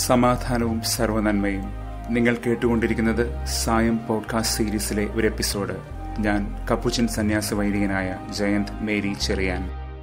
സമാധാനവും സർവനന്മയും നിങ്ങൾ കേട്ടുകൊണ്ടിരിക്കുന്നത് സായം പോഡ്കാസ്റ്റ് സീരീസിലെ ഒരു എപ്പിസോഡ് ഞാൻ കപ്പുച്ചൻ സന്യാസ വൈദികനായ ജയന്ത് മേരി ചെറിയാൻ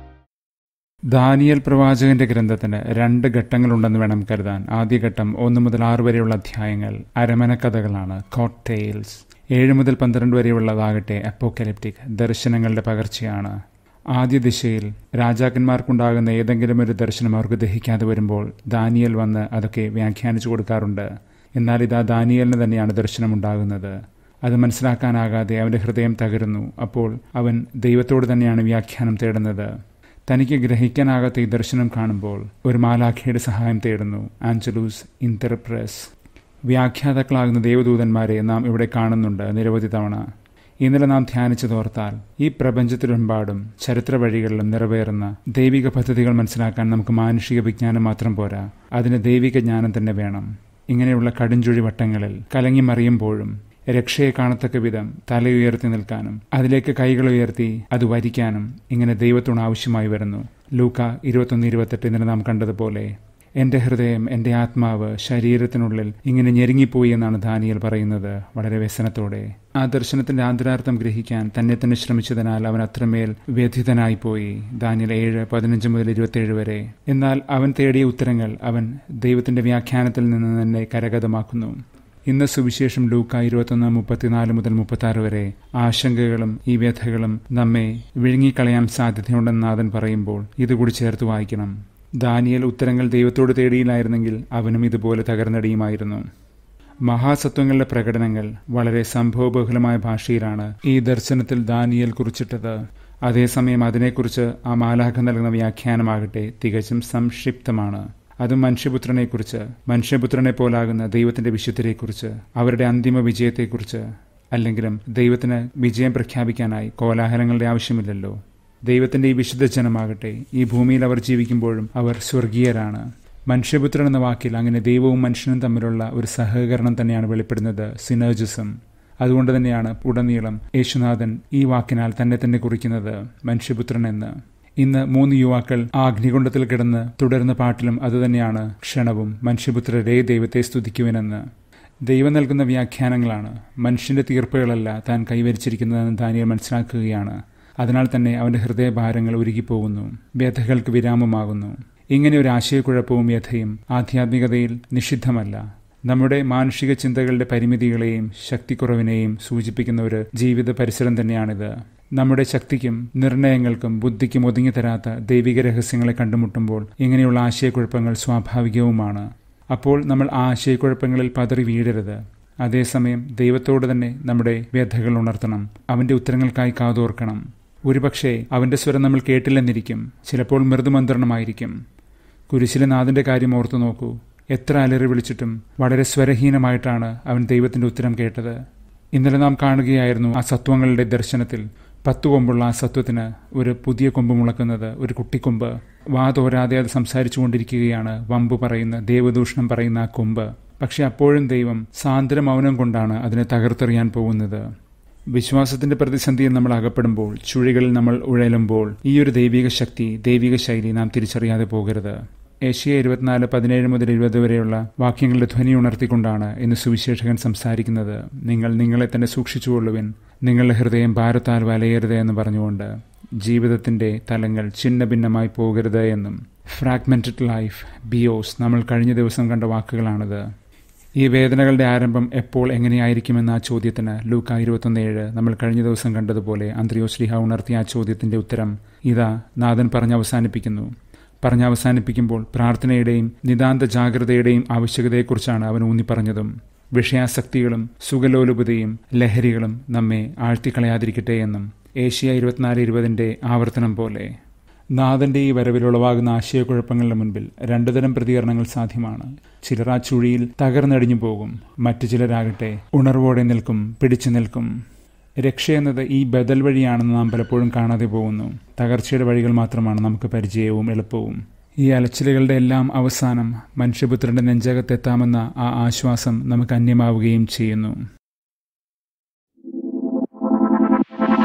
ദാനിയൽ പ്രവാചകന്റെ ഗ്രന്ഥത്തിന് രണ്ട് ഘട്ടങ്ങളുണ്ടെന്ന് വേണം കരുതാൻ ആദ്യഘട്ടം ഒന്ന് മുതൽ ആറ് വരെയുള്ള അധ്യായങ്ങൾ അരമന കഥകളാണ് കോട്ട് ടെയിൽസ് ഏഴ് മുതൽ പന്ത്രണ്ട് വരെയുള്ളതാകട്ടെ അപ്പോക്കലിപ്റ്റിക് ദർശനങ്ങളുടെ പകർച്ചയാണ് ആദ്യ ദിശയിൽ രാജാക്കന്മാർക്കുണ്ടാകുന്ന ഏതെങ്കിലും ഒരു ദർശനം അവർക്ക് ദഹിക്കാതെ വരുമ്പോൾ ദാനിയൽ വന്ന് അതൊക്കെ വ്യാഖ്യാനിച്ചു കൊടുക്കാറുണ്ട് എന്നാൽ ഇതാ ദാനിയലിന് തന്നെയാണ് ദർശനമുണ്ടാകുന്നത് അത് മനസ്സിലാക്കാനാകാതെ അവന്റെ ഹൃദയം തകരുന്നു അപ്പോൾ അവൻ ദൈവത്തോട് തന്നെയാണ് വ്യാഖ്യാനം തേടുന്നത് തനിക്ക് ഗ്രഹിക്കാനാകാത്ത ഈ ദർശനം കാണുമ്പോൾ ഒരു മാലാഖയുടെ സഹായം തേടുന്നു ആഞ്ചലൂസ് ഇന്റർപ്രസ് വ്യാഖ്യാതാക്കളാകുന്ന ദേവദൂതന്മാരെ നാം ഇവിടെ കാണുന്നുണ്ട് നിരവധി തവണ ഇന്നലെ നാം ധ്യാനിച്ചതോർത്താൽ ഈ പ്രപഞ്ചത്തിലെമ്പാടും ചരിത്ര വഴികളിലും നിറവേറുന്ന ദൈവിക പദ്ധതികൾ മനസ്സിലാക്കാൻ നമുക്ക് മാനുഷിക വിജ്ഞാനം മാത്രം പോരാ അതിന് ദൈവിക ജ്ഞാനം തന്നെ വേണം ഇങ്ങനെയുള്ള കടുംചുഴി വട്ടങ്ങളിൽ കലങ്ങി മറിയുമ്പോഴും രക്ഷയെ കാണത്തക്ക വിധം തലയുയർത്തി നിൽക്കാനും അതിലേക്ക് കൈകൾ ഉയർത്തി അത് വരിക്കാനും ഇങ്ങനെ ദൈവത്തോട് ആവശ്യമായി വരുന്നു ലൂക്ക ഇരുപത്തൊന്ന് ഇരുപത്തെട്ട് ഇന്നലെ നാം കണ്ടതുപോലെ എന്റെ ഹൃദയം എന്റെ ആത്മാവ് ശരീരത്തിനുള്ളിൽ ഇങ്ങനെ ഞെരുങ്ങിപ്പോയി എന്നാണ് ദാനിയൽ പറയുന്നത് വളരെ വ്യസനത്തോടെ ആ ദർശനത്തിന്റെ ആന്തരാർത്ഥം ഗ്രഹിക്കാൻ തന്നെ തന്നെ ശ്രമിച്ചതിനാൽ അവൻ അത്രമേൽ വ്യഥിതനായിപ്പോയി ദാനിയൽ ഏഴ് പതിനഞ്ച് മുതൽ ഇരുപത്തിയേഴ് വരെ എന്നാൽ അവൻ തേടിയ ഉത്തരങ്ങൾ അവൻ ദൈവത്തിന്റെ വ്യാഖ്യാനത്തിൽ നിന്ന് തന്നെ കരഗതമാക്കുന്നു ഇന്ന് സുവിശേഷം ലൂക്ക ഇരുപത്തൊന്ന് മുപ്പത്തിനാല് മുതൽ മുപ്പത്തി ആറ് വരെ ആശങ്കകളും ഈ വ്യഥകളും നമ്മെ വിഴുങ്ങിക്കളയാൻ സാധ്യതയുണ്ടെന്ന് നാഥൻ പറയുമ്പോൾ ഇതുകൂടി ചേർത്ത് വായിക്കണം ദാനിയൽ ഉത്തരങ്ങൾ ദൈവത്തോട് തേടിയില്ലായിരുന്നെങ്കിൽ അവനും ഇതുപോലെ തകർന്നടിയുമായിരുന്നു മഹാസത്വങ്ങളുടെ പ്രകടനങ്ങൾ വളരെ സംഭവബഹുലമായ ഭാഷയിലാണ് ഈ ദർശനത്തിൽ ദാനിയൽ കുറിച്ചിട്ടത് അതേസമയം അതിനെക്കുറിച്ച് ആ മാലാഖ നൽകുന്ന വ്യാഖ്യാനമാകട്ടെ തികച്ചും സംക്ഷിപ്തമാണ് അതും മനുഷ്യപുത്രനെക്കുറിച്ച് മനുഷ്യപുത്രനെ പോലാകുന്ന ദൈവത്തിന്റെ വിശുദ്ധരെക്കുറിച്ച് അവരുടെ അന്തിമ വിജയത്തെക്കുറിച്ച് അല്ലെങ്കിലും ദൈവത്തിന് വിജയം പ്രഖ്യാപിക്കാനായി കോലാഹലങ്ങളുടെ ആവശ്യമില്ലല്ലോ ദൈവത്തിന്റെ ഈ വിശുദ്ധ ജനമാകട്ടെ ഈ ഭൂമിയിൽ അവർ ജീവിക്കുമ്പോഴും അവർ സ്വർഗീയരാണ് മനുഷ്യപുത്രൻ എന്ന വാക്കിൽ അങ്ങനെ ദൈവവും മനുഷ്യനും തമ്മിലുള്ള ഒരു സഹകരണം തന്നെയാണ് വെളിപ്പെടുന്നത് സിനർജിസം അതുകൊണ്ട് തന്നെയാണ് ഉടനീളം യേശുനാഥൻ ഈ വാക്കിനാൽ തന്നെ തന്നെ കുറിക്കുന്നത് മനുഷ്യപുത്രൻ എന്ന് ഇന്ന് മൂന്ന് യുവാക്കൾ ആ അഗ്നികുണ്ഡത്തിൽ കിടന്ന് തുടരുന്ന പാട്ടിലും അതുതന്നെയാണ് ക്ഷണവും മനുഷ്യപുത്രരെ ദൈവത്തെ സ്തുതിക്കുവനെന്ന് ദൈവം നൽകുന്ന വ്യാഖ്യാനങ്ങളാണ് മനുഷ്യന്റെ തീർപ്പുകളല്ല താൻ കൈവരിച്ചിരിക്കുന്നതെന്ന് ദാനിയൽ മനസ്സിലാക്കുകയാണ് അതിനാൽ തന്നെ അവന്റെ ഹൃദയഭാരങ്ങൾ ഉരുകിപ്പോകുന്നു വ്യഥകൾക്ക് വിരാമമാകുന്നു ഇങ്ങനെ ഒരു ആശയക്കുഴപ്പവും വ്യഥയും ആധ്യാത്മികതയിൽ നിഷിദ്ധമല്ല നമ്മുടെ മാനുഷിക ചിന്തകളുടെ പരിമിതികളെയും ശക്തിക്കുറവിനെയും സൂചിപ്പിക്കുന്ന ഒരു ജീവിത പരിസരം തന്നെയാണിത് നമ്മുടെ ശക്തിക്കും നിർണയങ്ങൾക്കും ബുദ്ധിക്കും ഒതുങ്ങിത്തരാത്ത ദൈവിക രഹസ്യങ്ങളെ കണ്ടുമുട്ടുമ്പോൾ ഇങ്ങനെയുള്ള ആശയക്കുഴപ്പങ്ങൾ സ്വാഭാവികവുമാണ് അപ്പോൾ നമ്മൾ ആ ആശയക്കുഴപ്പങ്ങളിൽ പതറി വീഴരുത് അതേസമയം ദൈവത്തോട് തന്നെ നമ്മുടെ വ്യഥകൾ ഉണർത്തണം അവന്റെ ഉത്തരങ്ങൾക്കായി കാതോർക്കണം ഒരുപക്ഷെ അവന്റെ സ്വരം നമ്മൾ കേട്ടില്ലെന്നിരിക്കും ചിലപ്പോൾ മൃദുമന്ത്രണമായിരിക്കും കുരിശിലെ നാഥന്റെ കാര്യം ഓർത്തു നോക്കൂ എത്ര അലറി വിളിച്ചിട്ടും വളരെ സ്വരഹീനമായിട്ടാണ് അവൻ ദൈവത്തിന്റെ ഉത്തരം കേട്ടത് ഇന്നലെ നാം കാണുകയായിരുന്നു ആ സത്വങ്ങളുടെ ദർശനത്തിൽ പത്തു കൊമ്പുള്ള ആ സത്വത്തിന് ഒരു പുതിയ കൊമ്പ് മുളക്കുന്നത് ഒരു കുട്ടിക്കൊമ്പ് വാ തോരാതെ അത് സംസാരിച്ചു കൊണ്ടിരിക്കുകയാണ് വമ്പ് പറയുന്ന ദേവദൂഷണം പറയുന്ന ആ കൊമ്പ് പക്ഷെ അപ്പോഴും ദൈവം സാന്ദ്ര മൗനം കൊണ്ടാണ് അതിനെ തകർത്തെറിയാൻ പോകുന്നത് വിശ്വാസത്തിന്റെ പ്രതിസന്ധിയിൽ നമ്മൾ അകപ്പെടുമ്പോൾ ചുഴികളിൽ നമ്മൾ ഉഴലുമ്പോൾ ഈ ഒരു ദൈവിക ശക്തി ദൈവിക ശൈലി നാം തിരിച്ചറിയാതെ പോകരുത് ഏഷ്യ ഇരുപത്തിനാല് പതിനേഴ് മുതൽ ഇരുപത് വരെയുള്ള വാക്യങ്ങളുടെ ധ്വനി ഉണർത്തിക്കൊണ്ടാണ് ഇന്ന് സുവിശേഷകൻ സംസാരിക്കുന്നത് നിങ്ങൾ നിങ്ങളെ തന്നെ സൂക്ഷിച്ചുകൊള്ളുവിൻ നിങ്ങളുടെ ഹൃദയം ഭാരത്താൽ വലയരുത് എന്ന് പറഞ്ഞുകൊണ്ട് ജീവിതത്തിന്റെ തലങ്ങൾ ഛിന്ന ഭിന്നമായി പോകരുത് എന്നും ഫ്രാഗ്മെന്റഡ് ലൈഫ് ബിയോസ് നമ്മൾ കഴിഞ്ഞ ദിവസം കണ്ട വാക്കുകളാണിത് ഈ വേദനകളുടെ ആരംഭം എപ്പോൾ എങ്ങനെയായിരിക്കുമെന്ന ആ ചോദ്യത്തിന് ലൂക്ക ഇരുപത്തൊന്നേഴ് നമ്മൾ കഴിഞ്ഞ ദിവസം കണ്ടതുപോലെ അന്ത്രിയോ ശ്രീഹ ഉണർത്തിയ ആ ചോദ്യത്തിന്റെ ഉത്തരം ഇതാ നാഥൻ പറഞ്ഞ് അവസാനിപ്പിക്കുന്നു പറഞ്ഞ് അവസാനിപ്പിക്കുമ്പോൾ പ്രാർത്ഥനയുടെയും നിതാന്ത ജാഗ്രതയുടെയും ആവശ്യകതയെക്കുറിച്ചാണ് അവൻ ഊന്നിപ്പറഞ്ഞതും വിഷയാസക്തികളും സുഖലോലുപതയും ലഹരികളും നമ്മെ ആഴ്ത്തിക്കളയാതിരിക്കട്ടെ എന്നും ഏഷ്യ ഇരുപത്തിനാല് ഇരുപതിന്റെ ആവർത്തനം പോലെ നാഥന്റെ ഈ വരവിലുളവാകുന്ന ആശയക്കുഴപ്പങ്ങളുടെ മുൻപിൽ രണ്ടുതരം പ്രതികരണങ്ങൾ സാധ്യമാണ് ചിലർ ആ ചുഴിയിൽ തകർന്നടിഞ്ഞു പോകും മറ്റു ചിലരാകട്ടെ ഉണർവോടെ നിൽക്കും പിടിച്ചു നിൽക്കും രക്ഷയെന്നത് ഈ ബദൽ വഴിയാണെന്ന് നാം പലപ്പോഴും കാണാതെ പോകുന്നു തകർച്ചയുടെ വഴികൾ മാത്രമാണ് നമുക്ക് പരിചയവും എളുപ്പവും ഈ അലച്ചിലുകളുടെ എല്ലാം അവസാനം മനുഷ്യപുത്രന്റെ നെഞ്ചകത്തെത്താമെന്ന ആ ആശ്വാസം നമുക്ക് അന്യമാവുകയും ചെയ്യുന്നു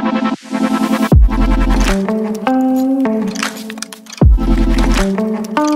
thank you